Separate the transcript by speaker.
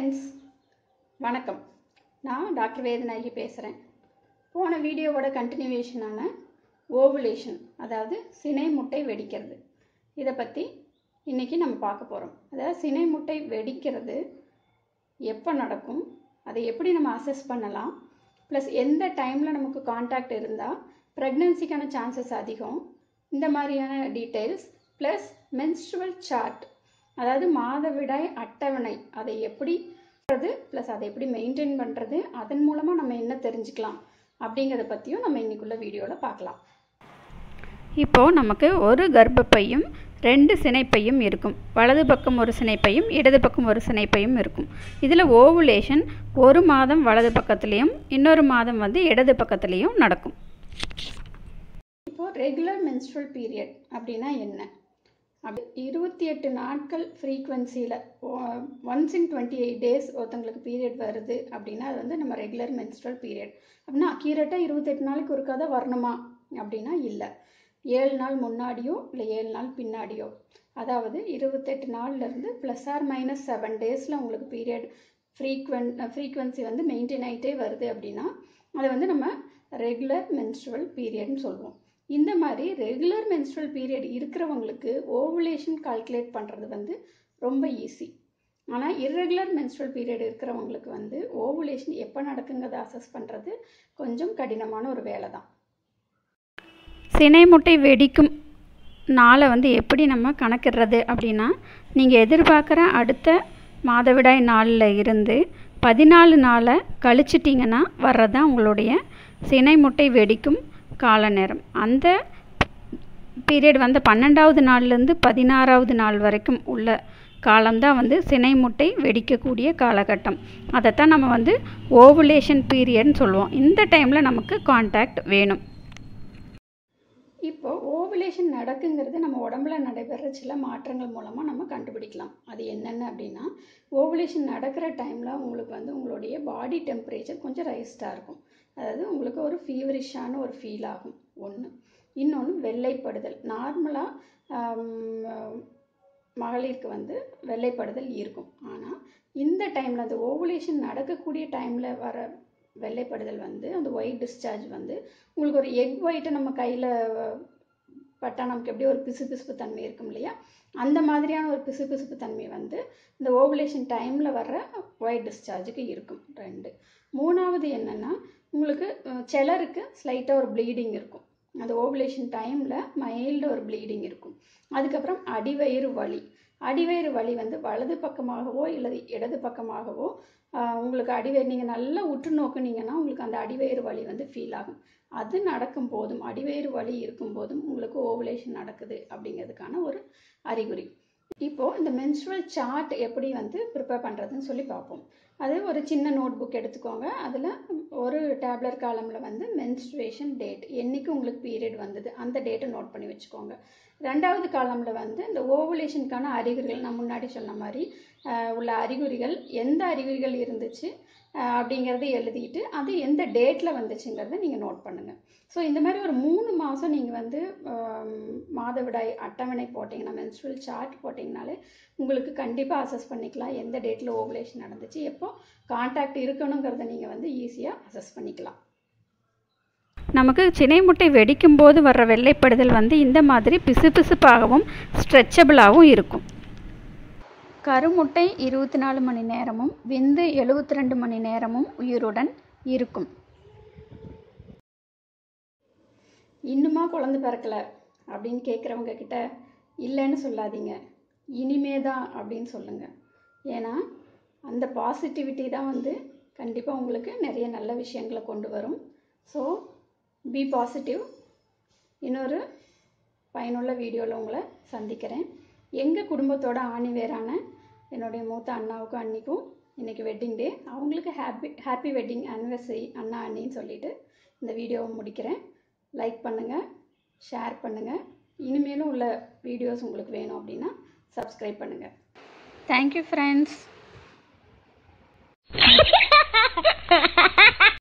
Speaker 1: friends வணக்கம் நான் doctor Vedanayaki பேசுகிறேன் போன வீடியோவோட கண்டினியூவேஷனான ஓவுலேஷன் அதாவது சினை முட்டை வெடிக்கிறது இதை பற்றி இன்றைக்கி நம்ம பார்க்க போகிறோம் அதாவது சினை முட்டை வெடிக்கிறது எப்போ நடக்கும் அதை எப்படி நம்ம அசஸ் பண்ணலாம் ப்ளஸ் எந்த டைமில் நமக்கு காண்டாக்ட் இருந்தால் ப்ரெக்னென்சிக்கான சான்சஸ் அதிகம் இந்த மாதிரியான டீட்டெயில்ஸ் ப்ளஸ் மென்ஸ்ட்ருவல் சார்ட் அதாவது மாதவிடாய் அட்டவணை அதை எப்படி பண்ணுறது ப்ளஸ் அதை எப்படி மெயின்டைன் பண்ணுறது அதன் மூலமாக நம்ம என்ன தெரிஞ்சுக்கலாம் அப்படிங்கிறத பற்றியும் நம்ம இன்னைக்குள்ள வீடியோவில் பார்க்கலாம்
Speaker 2: இப்போது நமக்கு ஒரு கர்ப்பப்பையும் ரெண்டு சினைப்பையும் இருக்கும் வலது பக்கம் ஒரு சினைப்பையும் இடது பக்கம் ஒரு சினைப்பையும் இருக்கும் இதில் ஓவுலேஷன் ஒரு மாதம் வலது பக்கத்துலேயும் இன்னொரு மாதம் வந்து இடது பக்கத்துலேயும் நடக்கும்
Speaker 1: இப்போது ரெகுலர் மென்ஸ்ட்ரல் பீரியட் அப்படின்னா என்ன அப்படி இருபத்தி எட்டு நாட்கள் ஃப்ரீக்வன்சியில் once in twenty eight days ஒருத்தங்களுக்கு பீரியட் வருது அப்படின்னா அது வந்து நம்ம ரெகுலர் மென்ஸ்ட்ரல் பீரியட் அப்படின்னா அக்யூரேட்டாக இருபத்தெட்டு நாளைக்கு ஒருக்கா தான் வரணுமா அப்படின்னா இல்லை ஏழு நாள் முன்னாடியோ இல்லை ஏழு நாள் பின்னாடியோ அதாவது இருபத்தெட்டு நாள்லேருந்து ப்ளஸ் ஆர் மைனஸ் செவன் டேஸில் உங்களுக்கு பீரியட் ஃப்ரீக்வன் ஃப்ரீக்வன்சி வந்து மெயின்டைன் ஆகிட்டே வருது அப்படின்னா அதை வந்து நம்ம ரெகுலர் மென்ஸ்ட்ரல் பீரியட்னு சொல்லுவோம் இந்த மாதிரி ரெகுலர் மென்ஸ்ட்ரல் பீரியட் இருக்கிறவங்களுக்கு ஓவுலேஷன் கால்குலேட் பண்ணுறது வந்து ரொம்ப ஈஸி ஆனால் இர்ரெகுலர் மென்ஸ்ட்ரல் பீரியட் இருக்கிறவங்களுக்கு வந்து ஓவுலேஷன் எப்போ நடக்குங்கிறத அசஸ் பண்ணுறது கொஞ்சம் கடினமான ஒரு வேலை தான்
Speaker 2: சினை முட்டை வெடிக்கும் நாளை வந்து எப்படி நம்ம கணக்கிடுறது அப்படின்னா நீங்கள் எதிர்பார்க்குற அடுத்த மாதவிடாய் நாளில் இருந்து பதினாலு நாளை கழிச்சிட்டிங்கன்னா வர்றது தான் உங்களுடைய சினை முட்டை வெடிக்கும் கால நேரம் அந்த பீரியட் வந்து பன்னெண்டாவது நாள்லேருந்து பதினாறாவது நாள் வரைக்கும் உள்ள காலம்தான் வந்து சினை முட்டை வெடிக்கக்கூடிய காலகட்டம் அதைத்தான் நம்ம வந்து ஓவுலேஷன் பீரியட்னு சொல்லுவோம் இந்த டைமில் நமக்கு கான்டாக்ட் வேணும்
Speaker 1: இப்போ ஓவுலேஷன் நடக்குங்கிறது நம்ம உடம்புல நடைபெற சில மாற்றங்கள் மூலமாக நம்ம கண்டுபிடிக்கலாம் அது என்னென்ன அப்படின்னா ஓவுலேஷன் நடக்கிற டைமில் உங்களுக்கு வந்து உங்களுடைய பாடி டெம்பரேச்சர் கொஞ்சம் ரைஸ்டாக இருக்கும் அதாவது உங்களுக்கு ஒரு ஃபீவரிஷான ஒரு ஃபீல் ஆகும் ஒன்று இன்னொன்று வெள்ளைப்படுதல் நார்மலாக மகளிருக்கு வந்து வெள்ளைப்படுதல் இருக்கும் ஆனால் இந்த டைமில் அந்த ஓவுலேஷன் நடக்கக்கூடிய டைமில் வர வெள்ளைப்படுதல் வந்து அந்த ஒயிட் டிஸ்சார்ஜ் வந்து உங்களுக்கு ஒரு எக் ஒயிட்டை நம்ம கையில் பட்டால் நமக்கு எப்படியோ ஒரு பிசு பிசுப்பு தன்மை இருக்கும் இல்லையா அந்த மாதிரியான ஒரு பிசு பிசுப்பு தன்மை வந்து இந்த ஓவுலேஷன் டைமில் வர்ற ஒயிட் டிஸ்சார்ஜுக்கு இருக்கும் ரெண்டு மூணாவது என்னென்னா உங்களுக்கு சிலருக்கு ஸ்லைட்டாக ஒரு ப்ளீடிங் இருக்கும் அந்த ஓவுலேஷன் டைமில் மைல்டு ஒரு ப்ளீடிங் இருக்கும் அதுக்கப்புறம் அடிவயிறு வலி அடிவயிறு வலி வந்து வலது பக்கமாகவோ இல்லை இடது பக்கமாகவோ உங்களுக்கு அடிவயிறு நீங்கள் நல்லா உற்று நோக்குனீங்கன்னா உங்களுக்கு அந்த அடிவயிறு வலி வந்து ஃபீல் ஆகும் அது நடக்கும் போதும் அடிவயிறு வலி இருக்கும் போதும் உங்களுக்கு ஓவுலேஷன் நடக்குது அப்படிங்கிறதுக்கான ஒரு அறிகுறி இப்போது இந்த மென்ஸ்ட்ரல் சார்ட் எப்படி வந்து ப்ரிப்பேர் பண்ணுறதுன்னு சொல்லி பார்ப்போம் அது ஒரு சின்ன நோட் புக் எடுத்துக்கோங்க அதில் ஒரு டேப்லர் காலமில் வந்து மென்ஸ்ட்ரேஷன் டேட் என்றைக்கு உங்களுக்கு பீரியட் வந்தது அந்த டேட்டை நோட் பண்ணி வச்சுக்கோங்க ரெண்டாவது காலமில் வந்து இந்த ஓவுலேஷனுக்கான அறிகுறிகள் நான் முன்னாடி சொன்ன மாதிரி உள்ள அறிகுறிகள் எந்த அறிகுறிகள் இருந்துச்சு அப்படிங்கிறத எழுதிட்டு அது எந்த டேட்டில் வந்துச்சுங்கிறத நீங்கள் நோட் பண்ணுங்கள் ஸோ இந்த மாதிரி ஒரு மூணு மாதம் நீங்கள் வந்து மாதவிடாய் அட்டவணை போட்டிங்கன்னா மென்ஸ்ட்ரல் சார்ட் போட்டிங்கனாலே உங்களுக்கு கண்டிப்பாக அசஸ் பண்ணிக்கலாம் எந்த டேட்டில் ஓவுலேஷன் நடந்துச்சு எப்போ கான்டாக்ட் இருக்கணுங்கிறத நீங்கள் வந்து ஈஸியாக அசஸ் பண்ணிக்கலாம்
Speaker 2: நமக்கு சினை முட்டை வெடிக்கும் போது வர்ற வெள்ளைப்படுதல் வந்து இந்த மாதிரி பிசுபிசுப்பாகவும் ஸ்ட்ரெச்சபிளாகவும் இருக்கும்
Speaker 1: கருமுட்டை இருபத்தி நாலு மணி நேரமும் விந்து எழுபத்தி ரெண்டு மணி நேரமும் உயிருடன் இருக்கும் இன்னுமா குழந்தை பிறக்கல அப்படின்னு கேட்குறவங்க கிட்ட இல்லைன்னு சொல்லாதீங்க இனிமே தான் அப்படின்னு சொல்லுங்கள் ஏன்னா அந்த பாசிட்டிவிட்டி தான் வந்து கண்டிப்பாக உங்களுக்கு நிறைய நல்ல விஷயங்களை கொண்டு வரும் ஸோ பி பாசிட்டிவ் இன்னொரு பயனுள்ள வீடியோவில் உங்களை சந்திக்கிறேன் எங்கள் குடும்பத்தோட ஆணிவேரான என்னுடைய மூத்த அண்ணாவுக்கும் அன்னிக்கும் இன்றைக்கி வெட்டிங் டே அவங்களுக்கு ஹாப்பி ஹாப்பி வெட்டிங் ஆனிவர்சரி அண்ணா அண்ணின்னு சொல்லிவிட்டு இந்த வீடியோவை முடிக்கிறேன் லைக் பண்ணுங்கள் ஷேர் பண்ணுங்கள் இனிமேலும் உள்ள வீடியோஸ் உங்களுக்கு வேணும் அப்படின்னா சப்ஸ்கிரைப் பண்ணுங்கள்
Speaker 2: தேங்க்யூ ஃப்ரெண்ட்ஸ்